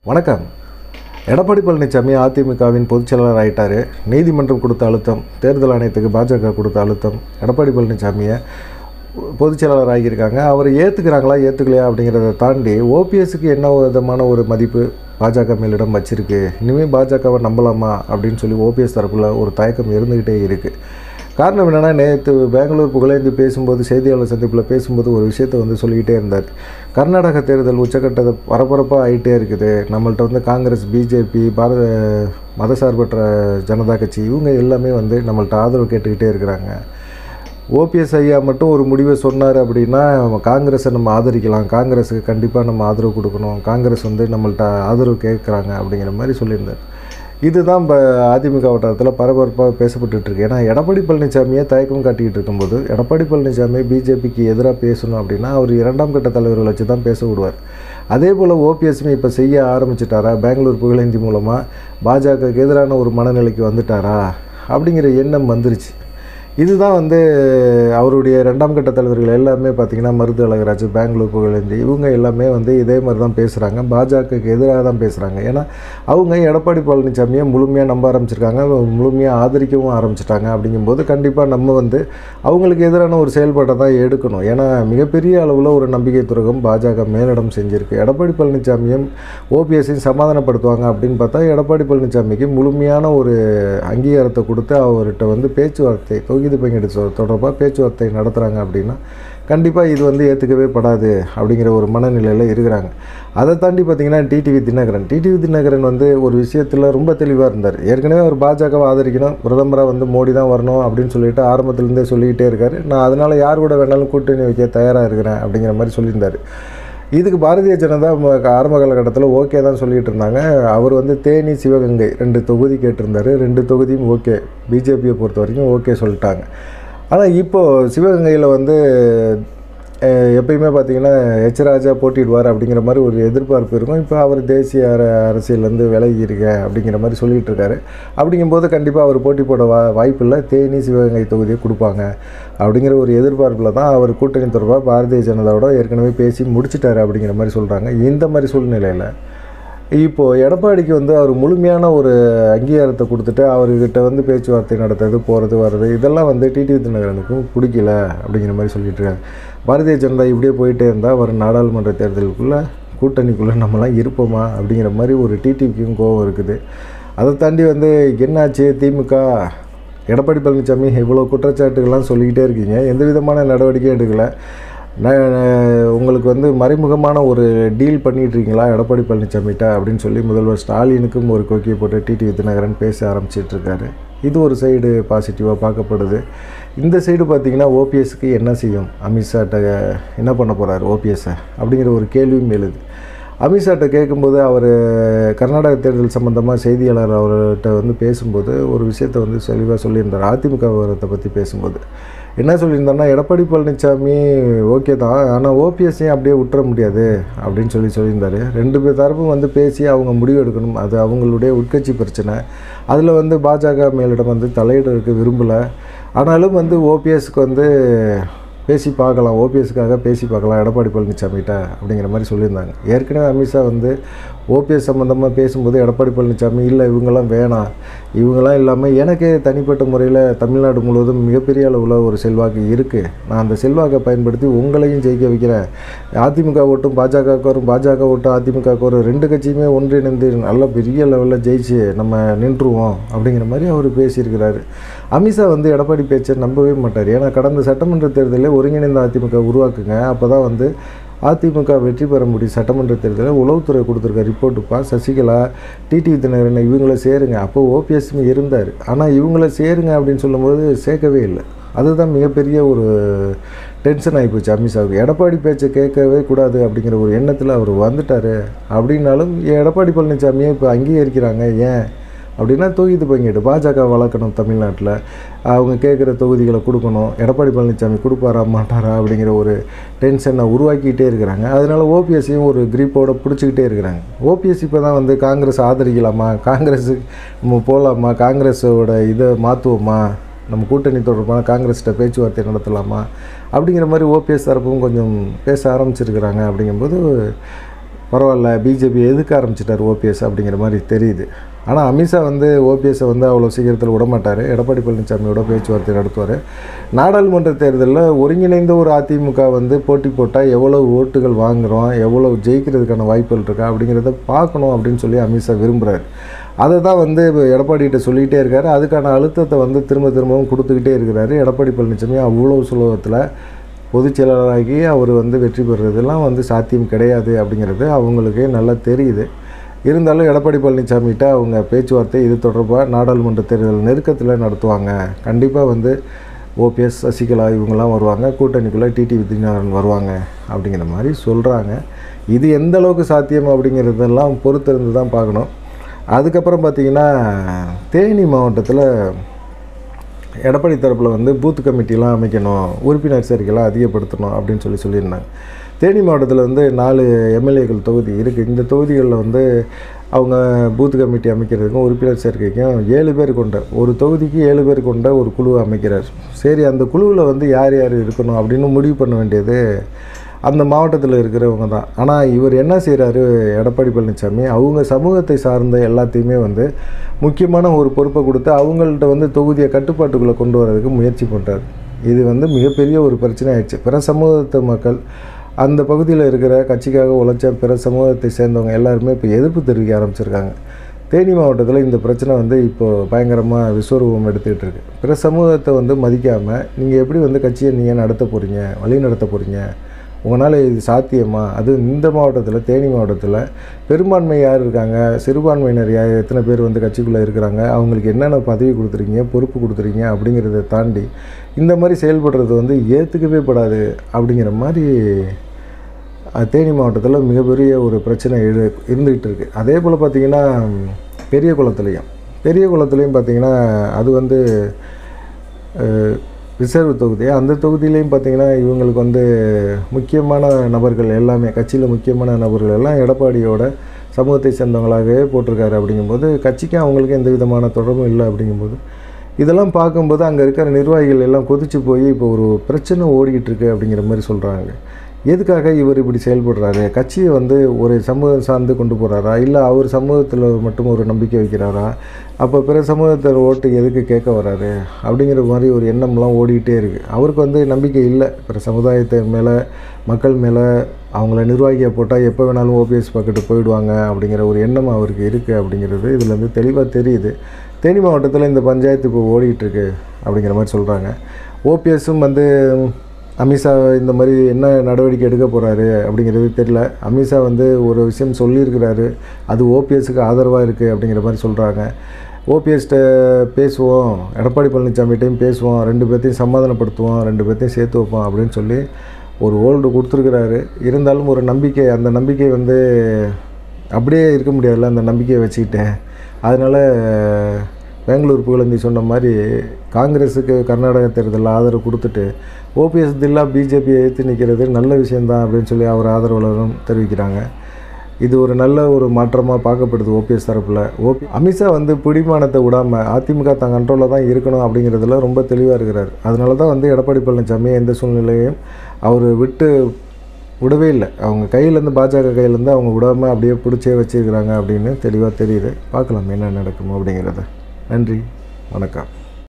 வணக்கம் எடப்பாடி பழனிசாமி அதிமுகவின் பொதுச் செயலாளர் ஆயிட்டாரு நீதிமன்றம் கொடுத்த அழுத்தம் தேர்தல் ஆணையத்துக்கு பாஜக கொடுத்த அழுத்தம் எடப்பாடி பழனிசாமியை பொதுச் செயலாளர் ஆகியிருக்காங்க அவர் ஏற்றுக்கிறாங்களா ஏற்றுக்கலையா அப்படிங்கிறத தாண்டி ஓபிஎஸ்க்கு என்ன விதமான ஒரு மதிப்பு பாஜக மேலிடம் வச்சிருக்கு இனிமேல் பாஜகவை நம்பலாமா அப்படின்னு சொல்லி ஓபிஎஸ் தரப்புல ஒரு தயக்கம் இருந்துக்கிட்டே இருக்குது காரணம் என்னென்னா நேற்று பெங்களூர் புகழேந்தி பேசும்போது செய்தியாளர் சந்திப்பில் பேசும்போது ஒரு விஷயத்தை வந்து சொல்லிக்கிட்டே இருந்தார் கர்நாடக தேர்தல் உச்சக்கட்டத்தை பரபரப்பாக ஆகிட்டே இருக்குது நம்மள்ட்ட வந்து காங்கிரஸ் பிஜேபி பாரத மதசார்பற்ற ஜனதா கட்சி இவங்க எல்லாமே வந்து நம்மள்ட்ட ஆதரவு கேட்டுக்கிட்டே இருக்கிறாங்க ஓபிஎஸ் ஐயா மட்டும் ஒரு முடிவை சொன்னார் அப்படின்னா காங்கிரஸை நம்ம ஆதரிக்கலாம் காங்கிரஸுக்கு கண்டிப்பாக நம்ம ஆதரவு கொடுக்கணும் காங்கிரஸ் வந்து நம்மள்ட்ட ஆதரவு கேட்குறாங்க அப்படிங்கிற மாதிரி சொல்லியிருந்தார் இதுதான் இப்போ அதிமுக வட்டாரத்தில் பரபரப்பாக பேசப்பட்டுட்டு இருக்கு ஏன்னா எடப்பாடி பழனிசாமியே தயக்கம் காட்டிக்கிட்டு இருக்கும்போது எடப்பாடி பழனிசாமி பிஜேபிக்கு எதிராக பேசணும் அப்படின்னா அவர் இரண்டாம் கட்ட தலைவர்களை வச்சு தான் பேச விடுவார் அதே போல் ஓபிஎஸ்மே இப்போ செய்ய ஆரம்பிச்சிட்டாரா பெங்களூர் புகழேந்தி மூலமாக பாஜகவுக்கு எதிரான ஒரு மனநிலைக்கு வந்துட்டாரா அப்படிங்கிற எண்ணம் வந்துருச்சு இதுதான் வந்து அவருடைய ரெண்டாம் கட்ட தலைவர்கள் எல்லாமே பார்த்திங்கன்னா மருது அழகராஜ் பெங்களூர் புகழேந்தி இவங்க எல்லாமே வந்து இதே மாதிரி தான் பேசுகிறாங்க பாஜகவுக்கு எதிராக தான் பேசுகிறாங்க ஏன்னா அவங்க எடப்பாடி பழனிசாமியை முழுமையாக நம்ப ஆரம்பிச்சிருக்காங்க முழுமையாக ஆதரிக்கவும் ஆரம்பிச்சிட்டாங்க அப்படிங்கும்போது கண்டிப்பாக நம்ம வந்து அவங்களுக்கு எதிரான ஒரு செயல்பாட்டை தான் எடுக்கணும் ஏன்னா மிகப்பெரிய அளவில் ஒரு நம்பிக்கை துறகம் பாஜக மேலிடம் செஞ்சுருக்கு எடப்பாடி பழனிசாமியும் ஓபிஎஸ்ஸையும் சமாதானப்படுத்துவாங்க அப்படின்னு பார்த்தா எடப்பாடி பழனிசாமிக்கு முழுமையான ஒரு அங்கீகாரத்தை கொடுத்து அவர்கிட்ட வந்து பேச்சுவார்த்தை தொகுதி பங்கீடு சொ- தொடர்பாக பேச்சுவார்த்தை நடத்துகிறாங்க அப்படின்னா கண்டிப்பாக இது வந்து ஏற்றுக்கவே படாது அப்படிங்கிற ஒரு மனநிலையில் இருக்கிறாங்க அதை தாண்டி பார்த்தீங்கன்னா டிடிவி தினகரன் டிடிவி தினகரன் வந்து ஒரு விஷயத்தில் ரொம்ப தெளிவாக இருந்தார் ஏற்கனவே அவர் பாஜகவை ஆதரிக்கணும் பிரதமராக வந்து மோடி தான் வரணும் அப்படின்னு சொல்லிட்டு ஆரம்பத்துலேருந்தே சொல்லிக்கிட்டே இருக்காரு நான் அதனால் யார் கூட வேணாலும் கூட்டணி வைக்க தயாராக இருக்கிறேன் அப்படிங்கிற மாதிரி சொல்லியிருந்தார் இதுக்கு பாரதிய ஜனதா ம- ஆரம்ப காலகட்டத்தில் ஓகே தான் சொல்லிட்டு இருந்தாங்க அவர் வந்து தேனி சிவகங்கை ரெண்டு தொகுதி கேட்டிருந்தாரு ரெண்டு தொகுதியும் ஓகே பிஜேபியை பொறுத்த வரைக்கும் ஓகே சொல்லிட்டாங்க ஆனால் இப்போது சிவகங்கையில் வந்து அஹ், எப்பயுமே பார்த்தீங்கன்னா எச் ராஜா போட்டிடுவார் அப்படிங்கிற மாதிரி ஒரு எதிர்பார்ப்பு இருக்கும் இப்போ அவர் தேசிய அர அரசியல்லேருந்து விலகி இருக்க அப்படிங்கிற மாதிரி சொல்லிட்டு இருக்காரு அப்படிங்கும்போது கண்டிப்பாக அவர் போட்டி போட வா வாய்ப்பில்லை தேனி சிவகங்கை தொகுதியை கொடுப்பாங்க அப்படிங்கிற ஒரு எதிர்பார்ப்பில் தான் அவர் கூட்டணி தொடர்பாக பாரதிய ஜனதாவோட ஏற்கனவே பேசி முடிச்சிட்டாரு அப்படிங்கிற மாதிரி சொல்கிறாங்க இந்த மாதிரி சூழ்நிலையில் இப்போது எடப்பாடிக்கு வந்து அவர் முழுமையான ஒரு அங்கீகாரத்தை கொடுத்துட்டு அவர்கிட்ட வந்து பேச்சுவார்த்தை நடத்துறது போகிறது வர்றது இதெல்லாம் வந்து டிடிவி தினகரனுக்கும் பிடிக்கல அப்படிங்கிற மாதிரி சொல்லிட்டு இருக்காங்க பாரதிய ஜனதா இப்படியே போயிட்டே இருந்தால் வரும் நாடாளுமன்ற தேர்தலுக்குள்ளே கூட்டணிக்குள்ளே நம்மலாம் இருப்போமா அப்படிங்கிற மாதிரி ஒரு டிடிவிக்கும் கோவம் இருக்குது அதை தாண்டி வந்து என்னாச்சு திமுக எடப்பாடி பழனிசாமி இவ்வளோ குற்றச்சாட்டுகள்லாம் சொல்லிக்கிட்டே இருக்கீங்க எந்த விதமான நடவடிக்கையும் எடுக்கலை நான் உங்களுக்கு வந்து மறைமுகமான ஒரு டீல் பண்ணிட்டு இருக்கீங்களா எடப்பாடி பழனிசாமிகிட்ட அப்படின்னு சொல்லி முதல்வர் ஸ்டாலினுக்கும் ஒரு கோக்கியை போட்டு டிடிவி தினகரன் பேச ஆரம்பிச்சிட்டு இருக்காரு இது ஒரு சைடு பாசிட்டிவாக பார்க்கப்படுது இந்த சைடு பார்த்தீங்கன்னா ஓபிஎஸ்க்கு என்ன செய்யும் அமித்ஷாட்ட என்ன பண்ண போகிறார் ஓபிஎஸ்ஸை அப்படிங்கிற ஒரு கேள்வியும் எழுது அமித்ஷாட்ட கேட்கும்போது அவர் கர்நாடக தேர்தல் சம்மந்தமாக செய்தியாளர் அவர்கிட்ட வந்து பேசும்போது ஒரு விஷயத்தை வந்து தெளிவாக சொல்லியிருந்தார் அதிமுக விவரத்தை பற்றி பேசும்போது என்ன சொல்லியிருந்தாருன்னா எடப்பாடி பழனிசாமி ஓகே தான் ஆனால் ஓபிஎஸ்ஸையும் அப்படியே விட்டுற முடியாது அப்படின்னு சொல்லி சொல்லியிருந்தாரு ரெண்டு பேர் தரப்பும் வந்து பேசி அவங்க முடிவு எடுக்கணும் அது அவங்களுடைய உட்கட்சி பிரச்சனை அதில் வந்து பாஜக மேலிடம் வந்து தலையிடறதுக்கு விரும்பலை ஆனாலும் வந்து ஓபிஎஸ்க்கு வந்து பேசி பார்க்கலாம் ஓபிஎஸ்க்காக பேசி பார்க்கலாம் எடப்பாடி பழனிசாமிகிட்ட அப்படிங்கிற மாதிரி சொல்லியிருந்தாங்க ஏற்கனவே அமித்ஷா வந்து ஓபிஎஸ் சம்மந்தமாக பேசும்போது எடப்பாடி பழனிசாமி இல்லை இவங்கெல்லாம் வேணாம் இவங்கெல்லாம் இல்லாமல் எனக்கே தனிப்பட்ட முறையில் தமிழ்நாடு முழுவதும் மிகப்பெரிய அளவில் ஒரு செல்வாக்கு இருக்குது நான் அந்த செல்வாக்கை பயன்படுத்தி உங்களையும் ஜெயிக்க வைக்கிறேன் அதிமுக ஓட்டும் பாஜகவுக்கு வரும் பாஜக ஓட்டும் அதிமுகவுக்கு வரும் ரெண்டு கட்சியுமே ஒன்றிணைந்து நல்ல பெரிய லெவலில் ஜெயிச்சு நம்ம நின்றுவோம் அப்படிங்கிற மாதிரி அவர் பேசியிருக்கிறாரு அமித்ஷா வந்து எடப்பாடி பேச்சை நம்பவே மாட்டார் ஏன்னா கடந்த சட்டமன்ற தேர்தலில் ஒருங்கிணைந்த அதிமுக உருவாக்குங்க அப்போ தான் வந்து அதிமுக வெற்றி பெற முடியும் சட்டமன்ற தேர்தலில் உளவுத்துறை கொடுத்துருக்க ரிப்போர்ட்டுப்பா சசிகலா டிடிவி தினகரன் இவங்கள சேருங்க அப்போ ஓபிஎஸ்மே இருந்தார் ஆனால் இவங்கள சேருங்க அப்படின்னு சொல்லும்போது சேர்க்கவே இல்லை அதுதான் மிகப்பெரிய ஒரு டென்ஷன் ஆகிப்போச்சு அமித்ஷாவுக்கு எடப்பாடி பேச்சை கேட்கவே கூடாது அப்படிங்கிற ஒரு எண்ணத்தில் அவர் வந்துட்டார் அப்படின்னாலும் எடப்பாடி பழனிசாமியை இப்போ அங்கீகரிக்கிறாங்க ஏன் அப்படின்னா தொகுதி பங்கீடு பாஜக வளர்க்கணும் தமிழ்நாட்டில் அவங்க கேட்குற தொகுதிகளை கொடுக்கணும் எடப்பாடி பழனிசாமி கொடுப்பாரா மாட்டாரா அப்படிங்கிற ஒரு டென்ஷனை உருவாக்கிட்டே இருக்கிறாங்க அதனால ஓபிஎஸ்ஸையும் ஒரு கிரீப்போட பிடிச்சிக்கிட்டே இருக்கிறாங்க ஓபிஎஸ் இப்போ தான் வந்து காங்கிரஸ் ஆதரிக்கலாமா காங்கிரஸு நம்ம போகலாமா காங்கிரஸோட இதை மாற்றுவோமா நம்ம கூட்டணி தொடர்பான காங்கிரஸ்கிட்ட பேச்சுவார்த்தை நடத்தலாமா அப்படிங்கிற மாதிரி ஓபிஎஸ் தரப்பும் கொஞ்சம் பேச ஆரம்பிச்சிருக்கிறாங்க அப்படிங்கும்போது பரவாயில்ல பிஜேபி எதுக்க ஆரம்பிச்சிட்டார் ஓபிஎஸ் அப்படிங்கிற மாதிரி தெரியுது ஆனால் அமித்ஷா வந்து ஓபிஎஸ்ஸை வந்து அவ்வளோ சீக்கிரத்தில் விடமாட்டார் எடப்பாடி பழனிசாமியோட பேச்சுவார்த்தை நடத்துவார் நாடாளுமன்ற தேர்தலில் ஒருங்கிணைந்த ஒரு அதிமுக வந்து போட்டி போட்டால் எவ்வளோ ஓட்டுகள் வாங்குகிறோம் எவ்வளோ ஜெயிக்கிறதுக்கான வாய்ப்புகள் இருக்கா அப்படிங்கிறத பார்க்கணும் அப்படின்னு சொல்லி அமித்ஷா விரும்புகிறார் அதை தான் வந்து இப்போ எடப்பாடிகிட்ட சொல்லிகிட்டே இருக்காரு அதுக்கான அழுத்தத்தை வந்து திரும்ப திரும்பவும் கொடுத்துக்கிட்டே இருக்கிறாரு எடப்பாடி பழனிசாமி அவ்வளோ சுலபத்தில் பொதுச் செயலாளராகி அவர் வந்து வெற்றி பெறுறதெல்லாம் வந்து சாத்தியம் கிடையாது அப்படிங்கிறது அவங்களுக்கே நல்லா தெரியுது இருந்தாலும் எடப்பாடி பழனிசாமிகிட்ட அவங்க பேச்சுவார்த்தை இது தொடர்பாக நாடாளுமன்ற தேர்தல் நெருக்கத்தில் நடத்துவாங்க கண்டிப்பாக வந்து ஓபிஎஸ் சசிகலா இவங்கெல்லாம் வருவாங்க கூட்டணிக்குள்ளே டிடி வித்யநாதன் வருவாங்க அப்படிங்கிற மாதிரி சொல்கிறாங்க இது எந்த அளவுக்கு சாத்தியம் அப்படிங்கிறதெல்லாம் பொறுத்திருந்து தான் பார்க்கணும் அதுக்கப்புறம் பார்த்திங்கன்னா தேனி மாவட்டத்தில் எடப்பாடி தரப்பில் வந்து பூத் கமிட்டிலாம் அமைக்கணும் உறுப்பினர் சேர்க்கைலாம் அதிகப்படுத்தணும் அப்படின்னு சொல்லி சொல்லியிருந்தாங்க தேனி மாவட்டத்தில் வந்து நாலு எம்எல்ஏக்கள் தொகுதி இருக்குது இந்த தொகுதிகளில் வந்து அவங்க பூத் கமிட்டி அமைக்கிறதுக்கும் உறுப்பினர் சேர்க்கைக்கும் ஏழு பேர் கொண்ட ஒரு தொகுதிக்கு ஏழு பேர் கொண்ட ஒரு குழு அமைக்கிறார் சரி அந்த குழுவில் வந்து யார் யார் இருக்கணும் அப்படின்னு முடிவு பண்ண வேண்டியது அந்த மாவட்டத்தில் இருக்கிறவங்க தான் ஆனால் இவர் என்ன செய்கிறாரு எடப்பாடி பழனிசாமி அவங்க சமூகத்தை சார்ந்த எல்லாத்தையுமே வந்து முக்கியமான ஒரு பொறுப்பை கொடுத்து அவங்கள்ட்ட வந்து தொகுதியை கட்டுப்பாட்டுக்குள்ளே கொண்டு வரதுக்கு முயற்சி பண்ணுறாரு இது வந்து மிகப்பெரிய ஒரு பிரச்சனை ஆயிடுச்சு பிற சமூகத்து மக்கள் அந்த பகுதியில் இருக்கிற கட்சிக்காக உழைச்ச பிற சமூகத்தை சேர்ந்தவங்க எல்லாருமே இப்போ எதிர்ப்பு தெரிவிக்க ஆரம்பிச்சிருக்காங்க தேனி மாவட்டத்தில் இந்த பிரச்சனை வந்து இப்போது பயங்கரமாக விஸ்வரூபம் எடுத்துக்கிட்டு இருக்கு பிற சமூகத்தை வந்து மதிக்காமல் நீங்கள் எப்படி வந்து கட்சியை நீங்கள் நடத்த போகிறீங்க வழி நடத்த போகிறீங்க உங்களால் இது சாத்தியமா அது இந்த மாவட்டத்தில் தேனி மாவட்டத்தில் பெரும்பான்மை யார் இருக்காங்க சிறுபான்மையினர் யார் எத்தனை பேர் வந்து கட்சிக்குள்ளே இருக்கிறாங்க அவங்களுக்கு என்னென்ன பதவி கொடுத்துருக்கீங்க பொறுப்பு கொடுத்துருக்கீங்க அப்படிங்கிறத தாண்டி இந்த மாதிரி செயல்படுறது வந்து ஏற்றுக்கவே படாது அப்படிங்கிற மாதிரி அஹ், தேனி மாவட்டத்தில் மிகப்பெரிய ஒரு பிரச்சனை எழு இருந்துக்கிட்டு இருக்குது அதே போல் பார்த்திங்கன்னா பெரிய குளத்துலேயும் பெரிய குளத்துலேயும் பார்த்திங்கன்னா அது வந்து அஹ், ரிசர்வ் தொகுதி அந்த தொகுதியிலையும் பார்த்திங்கன்னா இவங்களுக்கு வந்து முக்கியமான நபர்கள் எல்லாமே கட்சியில் முக்கியமான நபர்கள் எல்லாம் எடப்பாடியோட சமூகத்தை சேர்ந்தவங்களாகவே போட்டிருக்காரு அப்படிங்கும்போது கட்சிக்கு அவங்களுக்கு எந்த விதமான தொடர்பும் இல்லை அப்படிங்கும்போது இதெல்லாம் பார்க்கும்போது அங்கே இருக்கிற நிர்வாகிகள் எல்லாம் கொதிச்சு போய் இப்போ ஒரு பிரச்சனை ஓடிக்கிட்டு இருக்கு அப்படிங்கிற மாதிரி சொல்கிறாங்க எதுக்காக இவர் இப்படி செயல்படுறாரு கட்சியை வந்து ஒரு சமூகம் சார்ந்து கொண்டு போகிறாரா இல்லை அவர் சமூகத்தில் மட்டும் ஒரு நம்பிக்கை வைக்கிறாரா அப்போ பிற சமூகத்தில் ஓட்டு எதுக்கு கேட்க வராரு அப்படிங்கிற மாதிரி ஒரு எண்ணம்லாம் ஓடிக்கிட்டே இருக்குது அவருக்கு வந்து நம்பிக்கை இல்லை பிற சமுதாயத்தை மேலே மக்கள் மேலே அவங்கள நிர்வாகியை போட்டால் எப்போ வேணாலும் ஓபிஎஸ் பக்கத்து போயிடுவாங்க அப்படிங்கிற ஒரு எண்ணம் அவருக்கு இருக்குது அப்படிங்கிறது இதில் வந்து தெளிவாக தெரியுது தேனி மாவட்டத்தில் இந்த பஞ்சாயத்து இப்போ ஓடிட்டு இருக்கு அப்படிங்கிற மாதிரி சொல்கிறாங்க ஓபிஎஸும் வந்து அமித்ஷா இந்த மாதிரி என்ன நடவடிக்கை எடுக்க போகிறாரு அப்படிங்கிறது தெரியல அமித்ஷா வந்து ஒரு விஷயம் சொல்லியிருக்கிறாரு அது ஓபிஎஸ்க்கு ஆதரவாக இருக்குது அப்படிங்கிற மாதிரி சொல்கிறாங்க ஓபிஎஸ்கிட்ட பேசுவோம் எடப்பாடி பழனிசாமிகிட்டையும் பேசுவோம் ரெண்டு பேர்த்தையும் சமாதானப்படுத்துவோம் ரெண்டு பேர்த்தையும் சேர்த்து வைப்போம் அப்படின்னு சொல்லி ஒரு ஓல்டு கொடுத்துருக்குறாரு இருந்தாலும் ஒரு நம்பிக்கை அந்த நம்பிக்கை வந்து அப்படியே இருக்க முடியாதுல்ல அந்த நம்பிக்கையை வச்சுக்கிட்டேன் அதனால் பெங்களூர் புகழந்தி சொன்ன மாதிரி காங்கிரஸுக்கு கர்நாடக தேர்தலில் ஆதரவு கொடுத்துட்டு ஓபிஎஸ் தில்லா பிஜேபியை எதிர்த்து நிற்கிறது நல்ல விஷயந்தான் அப்படின்னு சொல்லி அவர் ஆதரவாளரும் தெரிவிக்கிறாங்க இது ஒரு நல்ல ஒரு மாற்றமாக பார்க்கப்படுது ஓபிஎஸ் தரப்பில் ஓபி அமித்ஷா வந்து பிடிமானத்தை விடாமல் அதிமுக தன் கண்ட்ரோலில் தான் இருக்கணும் அப்படிங்கிறதுல ரொம்ப தெளிவாக இருக்கிறார் அதனால தான் வந்து எடப்பாடி பழனிசாமி எந்த சூழ்நிலையும் அவர் விட்டு விடவே இல்லை அவங்க கையிலேருந்து பாஜக கையிலேருந்து அவங்க விடாமல் அப்படியே பிடிச்சே வச்சிருக்கிறாங்க அப்படின்னு தெளிவாக தெரியுது பார்க்கலாம் என்ன நடக்கும் அப்படிங்கிறத நன்றி வணக்கம்